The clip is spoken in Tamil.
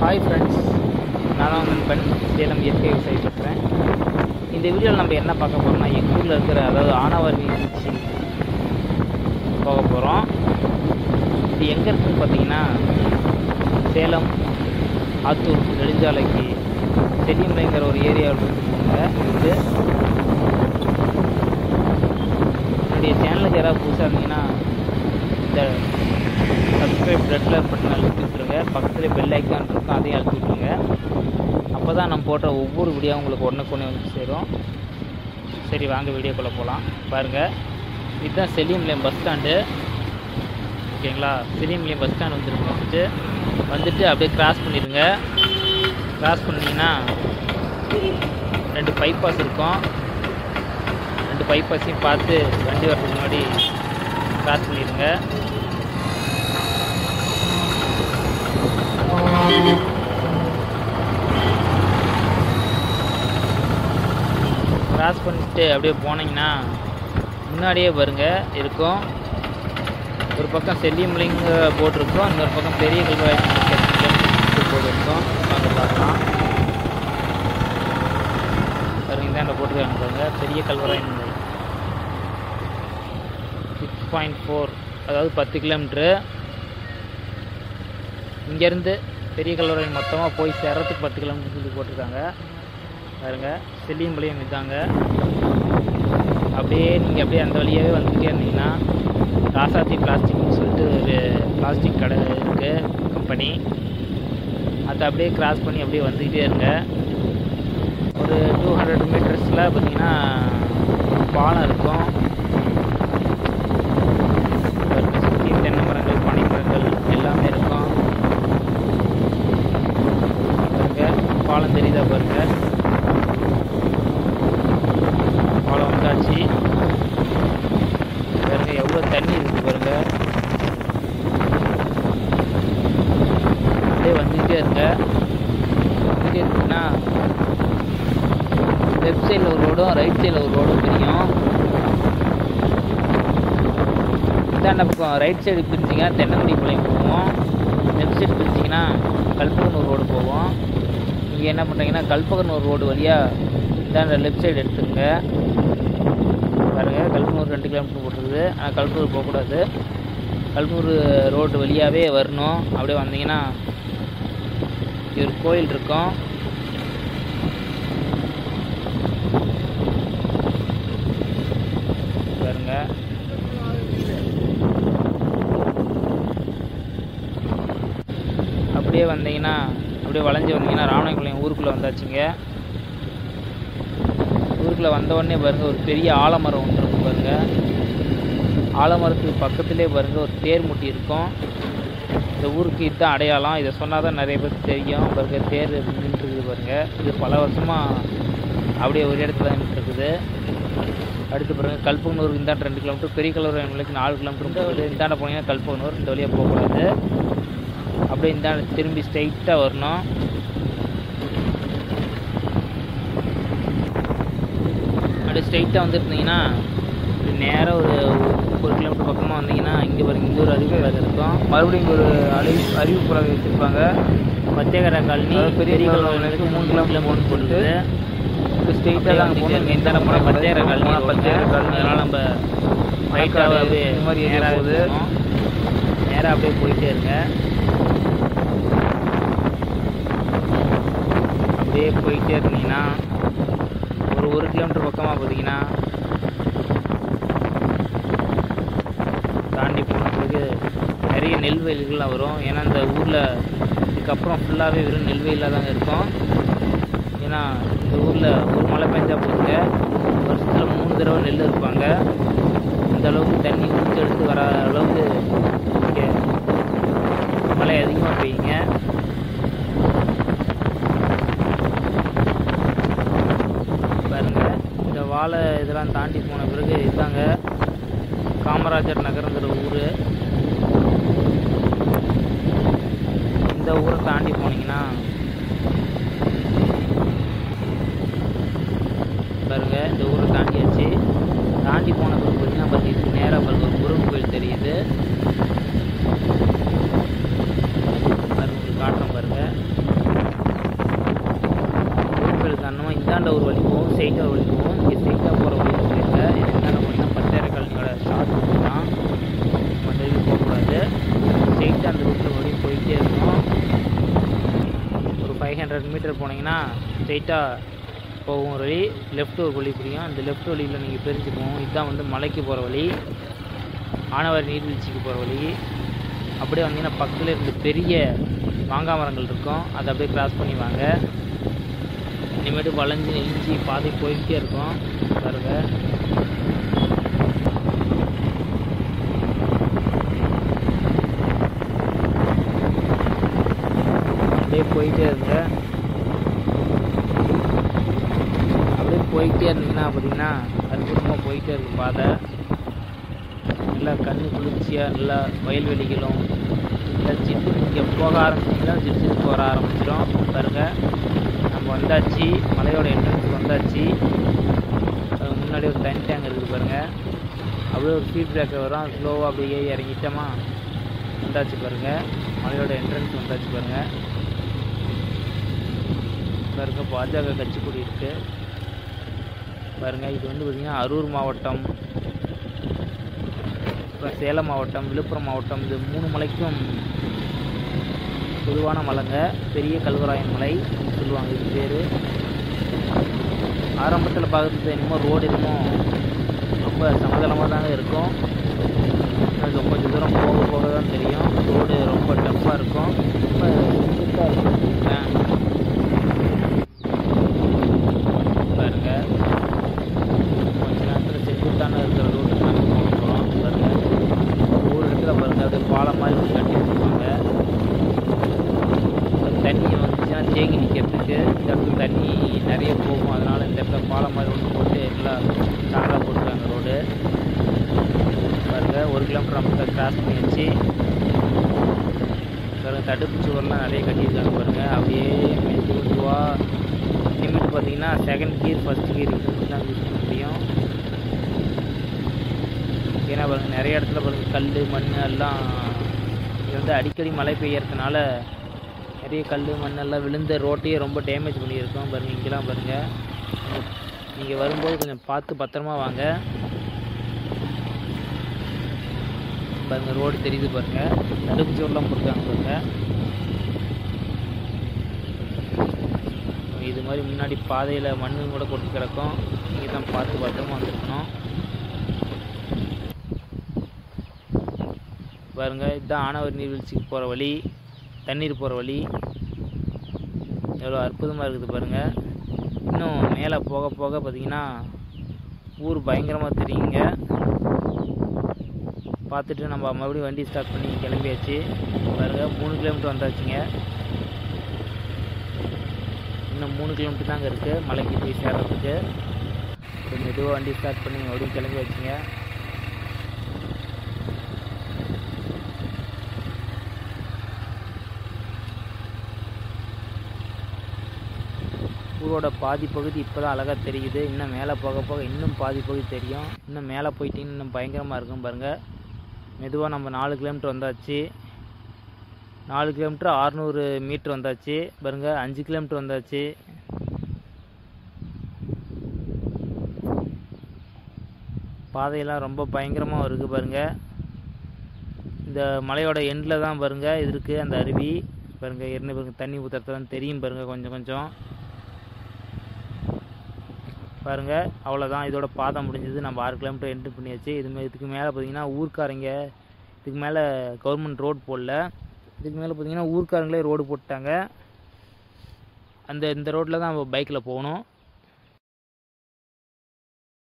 ஹாய் ஃப்ரெண்ட்ஸ் நான் தான் நண்பன் சேலம் இயற்கை விவசாயி பேசுகிறேன் இந்த வீடியோவில் நம்ம என்ன பார்க்க போகிறோம்னா எங்கள் ஊரில் இருக்கிற அதாவது ஆனவர் நீர்வீழ்ச்சி போக போகிறோம் இது எங்கே இருக்குன்னு பார்த்தீங்கன்னா சேலம் ஆத்தூர் நெடுஞ்சாலைக்கு செடிமலைங்கிற ஒரு ஏரியாவில் இருக்குங்க இது என்னுடைய சேனலுக்கு யாராவது புதுசாக இருந்தீங்கன்னா இந்த சப்ஸ்கிரைப் ரெட் கலர் பட்டன் அழுத்தி விட்ருங்க பக்கத்தில் பெல் ஐக்கான் இருக்கும் அதையும் அழுத்தி விட்ருங்க அப்போ தான் நம்ம போடுற ஒவ்வொரு வீடியோ உங்களுக்கு உடனுக்குடனே வந்து சேரும் சரி வாங்க வீடியோக்குள்ளே போகலாம் பாருங்கள் இதுதான் செலிம்லேம் பஸ் ஸ்டாண்டு ஓகேங்களா செலிம்லேம் பஸ் ஸ்டாண்ட் வந்துருங்க வந்துட்டு வந்துட்டு அப்படியே கிராஸ் பண்ணிடுங்க கிராஸ் பண்ணிங்கன்னா ரெண்டு பைபாஸ் இருக்கும் ரெண்டு பைபாஸையும் பார்த்து வண்டி வரதுக்கு முன்னாடி கிராஸ் பண்ணிடுங்க கிராஸ் பண்ணிட்டு அப்படியே போனீங்கன்னா முன்னாடியே பாருங்க இருக்கும் ஒரு பக்கம் செல்லியமலிங்க போர்டு இருக்கும் இன்னொரு பக்கம் பெரிய கல்வாய் போர்டு இருக்கும் அங்கே பார்க்கலாம் பாருங்க இந்தாண்ட போட்டுருக்காங்க பாருங்க பெரிய கல்வராய் மலை சிக்ஸ் பாயிண்ட் ஃபோர் அதாவது பத்து கிலோமீட்ரு இங்கேருந்து பெரிய கல்லூரி மொத்தமாக போய் சேர்றதுக்கு பத்து கிலோமீட்டர் சொல்லி போட்டிருக்காங்க பாருங்க செல்லியம்பாளையம் இதாங்க அப்படியே நீங்கள் அப்படியே அந்த வழியாகவே வந்துக்கிட்டே இருந்தீங்கன்னா ராசாத்தி பிளாஸ்டிக்னு சொல்லிட்டு ஒரு பிளாஸ்டிக் கடை இருக்குது கம்பெனி அதை அப்படியே கிராஸ் பண்ணி அப்படியே வந்துக்கிட்டே இருங்க ஒரு டூ ஹண்ட்ரட் மீட்டர்ஸில் பார்த்தீங்கன்னா ஒரு பாலம் இருக்கும் பாருங்க, சுற்றி தென்னை மரங்கள் பனை மரங்கள் எல்லாமே இருக்கும் பாருங்க பாலம் தெரியுதா பாருங்க பாலம் வந்தாச்சு பாருங்க எவ்வளோ தண்ணி இருக்கு பாருங்க அப்படியே வந்துக்கிட்டே இருங்க வந்துட்டே இருக்குன்னா லெஃப்ட் சைடில் ஒரு ரோடும் ரைட் சைடில் ஒரு ரோடும் பிரியும் இந்தாண்ட பக்கம் ரைட் சைடு பிரிச்சிங்கன்னா தென்னங்குடி பாளையம் போவோம் லெஃப்ட் சைடு பிரிச்சிங்கன்னா கல்பகனூர் ரோடு போவோம் நீங்கள் என்ன பண்ணுறீங்கன்னா கல்பகனூர் ரோடு வழியாக இந்தாண்ட லெஃப்ட் சைடு எடுத்துங்க பாருங்கள் கல்பனூர் ரெண்டு கிலோமீட்டர் போட்டுருக்குது ஆனால் கல்பனூர் போகக்கூடாது கல்பனூர் ரோடு வழியாகவே வரணும் அப்படியே வந்தீங்கன்னா இங்க ஒரு கோயில் இருக்கும் பாருங்க அப்படியே வந்தீங்கன்னா அப்படியே வளைஞ்சு வந்தீங்கன்னா ராமநாயகுளம் ஊருக்குள்ளே வந்தாச்சுங்க ஊருக்குள்ளே வந்த உடனே பாருங்க ஒரு பெரிய ஆலமரம் ஒன்று இருக்கும் பாருங்க ஆலமரத்துக்கு பக்கத்துலேயே பாருங்க ஒரு தேர் முட்டி இருக்கும் இந்த ஊருக்கு இதுதான் அடையாளம் இதை சொன்னால் தான் நிறைய பேருக்கு தெரியும் பாருங்க தேர் நின்றுருக்குது பாருங்க இது பல வருஷமாக அப்படியே ஒரு இடத்துல நின்றுருக்குது அடுத்து பாருங்க கல்பகனூர் இந்தாண்ட ரெண்டு கிலோமீட்டர் பெரிய கல்லூரி மலைக்கு நாலு கிலோமீட்டர் போகுது இந்தாண்ட போனீங்கன்னா கல்பகனூர் இந்த வழியாக போகக்கூடாது அப்படியே இந்தாண்ட திரும்பி ஸ்ட்ரைட்டாக வரணும் அப்படியே ஸ்ட்ரைட்டாக வந்துருந்தீங்கன்னா நேராக ஒரு ஒரு கிலோமீட்டர் பக்கமாக வந்தீங்கன்னா இங்கே பாருங்க இங்கே ஒரு அறிவு வேலை இருக்கும் மறுபடியும் இங்கே ஒரு அறிவு அறிவு புறவை வச்சுருப்பாங்க பச்சைக்கரை காலனி பெரிய கல்லூரி மூணு கிலோமீட்டர் போட்டு போட்டு இப்போ ஸ்ட்ரெயிட்டாக தான் போகணும் இந்த இடத்துல போனால் பச்சையரை காலனி பச்சையரை காலனி அதனால் நம்ம ரைட்டாக அப்படியே இந்த மாதிரி நேராக போகுது நேராக அப்படியே போயிட்டே இருங்க அப்படியே போயிட்டே இருந்தீங்கன்னா ஒரு ஒரு கிலோமீட்டர் பக்கமாக பார்த்தீங்கன்னா தாண்டி போன பிறகு நிறைய நெல் வயல்கள்லாம் வரும் ஏன்னா இந்த ஊரில் இதுக்கப்புறம் ஃபுல்லாகவே வெறும் நெல் வயலாக தாங்க இருக்கும் ஏன்னா இந்த ஊரில் ஒரு மழை பெஞ்சா போதுங்க வருஷத்தில் மூணு தடவை நெல் இருப்பாங்க இந்த அளவுக்கு தண்ணி ஊற்றி எடுத்து வர அளவுக்கு இங்கே மழை அதிகமாக பெய்யுங்க பாருங்க இந்த வாழை இதெல்லாம் தாண்டி போன பிறகு இதாங்க காமராஜர் நகரங்கிற ஊர் இந்த ஊரை தாண்டி போனீங்கன்னா பாருங்க இந்த ஊரை தாண்டியாச்சு தாண்டி போன பிறகு பார்த்தீங்கன்னா பாருங்க இதுக்கு நேராக பாருங்க ஒரு முருகன் கோயில் தெரியுது பாருங்க உங்களுக்கு காட்டுறேன் பாருங்க ஸ்ட்ரெயிட்டாக வழி போகும் இங்கே ஸ்ட்ரெயிட்டாக போகிற வழி இல்லை இதுக்கு மேலே பார்த்தீங்கன்னா பச்சையரக்காலோட ஷார்ட் தான் அந்த இது போகக்கூடாது ஸ்ட்ரெயிட்டாக அந்த ரூட்டில் வழி போயிட்டே இருக்கணும் ஒரு ஃபைவ் ஹண்ட்ரட் மீட்டர் போனீங்கன்னா ஸ்ட்ரெயிட்டாக போகும் ஒரு வழி லெஃப்ட் ஒரு வழி புரியும் அந்த லெஃப்ட் வழியில் நீங்கள் பிரிஞ்சு போகும் இதுதான் வந்து மலைக்கு போகிற வழி ஆனவர் நீர்வீழ்ச்சிக்கு போகிற வழி அப்படியே வந்தீங்கன்னா பக்கத்தில் ரெண்டு பெரிய மாங்காய் மரங்கள் இருக்கும் அதை அப்படியே கிராஸ் பண்ணி வாங்க இனிமேட்டு வளைஞ்சு நெளிஞ்சு பாதை போயிட்டே இருக்கும் பாருங்க அப்படியே போயிட்டே இருங்க அப்படியே போயிட்டே இருந்தீங்கன்னா பார்த்தீங்கன்னா அற்புதமாக போயிட்டே இருக்கும் பாதை நல்லா கண்ணு குளிர்ச்சியாக நல்லா வயல்வெளிகளும் நல்லா சிட்டு இங்கே போக ஆரம்பிச்சிங்கன்னா சிட்டு சிட்டு போக ஆரம்பிச்சிடும் பாருங்க நம்ம வந்தாச்சு மலையோட என்ட்ரன்ஸ் வந்தாச்சு அது முன்னாடி ஒரு தனி டேங்க் இருக்குது பாருங்க அப்படியே ஒரு ஸ்பீட் பிரேக்கர் வரும் ஸ்லோவாக அப்படியே இறங்கிட்டோமா வந்தாச்சு பாருங்க மலையோட என்ட்ரன்ஸ் வந்தாச்சு பாருங்க பாருங்க பாஜக கட்சி கொடி இருக்கு பாருங்க இது வந்து பார்த்திங்கன்னா அரூர் மாவட்டம் அப்புறம் சேலம் மாவட்டம் விழுப்புரம் மாவட்டம் இது மூணு மலைக்கும் பொதுவான மலைங்க பெரிய கல்வராயன் மலை சொல்லுவாங்க இது பேர் ஆரம்பத்தில் பார்க்குறது என்னமோ ரோடு என்னமோ ரொம்ப சமதளமாக தாங்க இருக்கும் அது கொஞ்சம் தூரம் போக போக தான் தெரியும் ரோடு ரொம்ப டஃப்பாக இருக்கும் ரொம்ப ஸ்மூத்தாக இருக்கும் ஆ. பாருங்க கொஞ்ச நேரத்தில் செங்குத்தான இருக்கிற ரோட்டுக்கு நம்ம போக போகிறோம் பாருங்க ஒரு இடத்துல பாருங்க அப்படியே பாலம் மாதிரி ஒன்று கட்டி வச்சுருப்பாங்க தண்ணி வந்துச்சுன்னா தேங்கி நிற்கிறதுக்கு இந்த இடத்துல தண்ணி நிறைய போகும் அதனால இந்த இடத்துல பாலம் மாதிரி ஒன்று போட்டு எல்லாம் ஸ்ட்ராங்காக போட்டுருக்காங்க ரோடு பாருங்க ஒரு கிலோமீட்டர் நம்ம கிராஸ் பண்ணியாச்சு பாருங்க தடுப்பு சுவர்லாம் நிறைய கட்டியிருக்காங்க பாருங்க அப்படியே மெது மெதுவாக லிமிட் பார்த்தீங்கன்னா செகண்ட் கியர் ஃபர்ஸ்ட் கியர் இது தான் யூஸ் பண்ண முடியும் ஏன்னா பாருங்க நிறைய இடத்துல பாருங்க கல் மண் எல்லாம் இது வந்து அடிக்கடி மழை பெய்யறதுனால நிறைய கல் மண் எல்லாம் விழுந்த ரோட்டையே ரொம்ப டேமேஜ் பண்ணியிருக்கோம் பாருங்க இங்கெல்லாம் பாருங்க நீங்கள் வரும்போது கொஞ்சம் பார்த்து பத்திரமா வாங்க பாருங்க ரோடு தெரியுது பாருங்க தடுப்பு சுவர்லாம் போட்டுருக்காங்க பாருங்க இது மாதிரி முன்னாடி பாதையில் மண்ணு கூட கொட்டி கிடக்கும் நீங்கள் தான் பார்த்து பத்திரமா வந்துருக்கணும் பாருங்க இதுதான் ஆனவர் நீர்வீழ்ச்சிக்கு போகிற வழி தண்ணீர் போகிற வழி எவ்வளோ அற்புதமாக இருக்குது பாருங்க இன்னும் மேலே போக போக பார்த்தீங்கன்னா ஊர் பயங்கரமாக தெரியுங்க பார்த்துட்டு நம்ம மறுபடியும் வண்டி ஸ்டார்ட் பண்ணி கிளம்பியாச்சு பாருங்க மூணு கிலோமீட்டர் வந்தாச்சுங்க இன்னும் மூணு கிலோமீட்டர் தாங்க இருக்குது மலைக்கு போய் சேர்றதுக்கு கொஞ்சம் மெதுவாக வண்டி ஸ்டார்ட் பண்ணி மறுபடியும் கிளம்பியாச்சுங்க ஊரோட பாதி பகுதி இப்போ தான் அழகாக தெரியுது இன்னும் மேலே போக போக இன்னும் பாதி பகுதி தெரியும் இன்னும் மேலே போயிட்டீங்கன்னா இன்னும் பயங்கரமாக இருக்கும் பாருங்கள் மெதுவாக நம்ம நாலு கிலோமீட்டர் வந்தாச்சு நாலு கிலோமீட்டர் ஆறுநூறு மீட்ரு வந்தாச்சு பாருங்க அஞ்சு கிலோமீட்டர் வந்தாச்சு பாதையெல்லாம் ரொம்ப பயங்கரமாக இருக்குது பாருங்க இந்த மலையோட எண்டில் தான் பாருங்க இது இருக்குது அந்த அருவி பாருங்க என்ன பாருங்க தண்ணி ஊற்றுறதுலாம் தெரியும் பாருங்க கொஞ்சம் கொஞ்சம் பாருங்க அவ்வளோதான் இதோட பாதை முடிஞ்சது நம்ம ஆறு கிலோமீட்டர் என்ட்ரு பண்ணியாச்சு இது மே- இதுக்கு மேலே பார்த்தீங்கன்னா ஊர்க்காரங்க இதுக்கு மேலே கவர்மெண்ட் ரோடு போடல இதுக்கு மேலே பார்த்தீங்கன்னா ஊர்க்காரங்களே ரோடு போட்டாங்க அந்த இந்த ரோட்டில் தான் நம்ம பைக்கில் போகணும்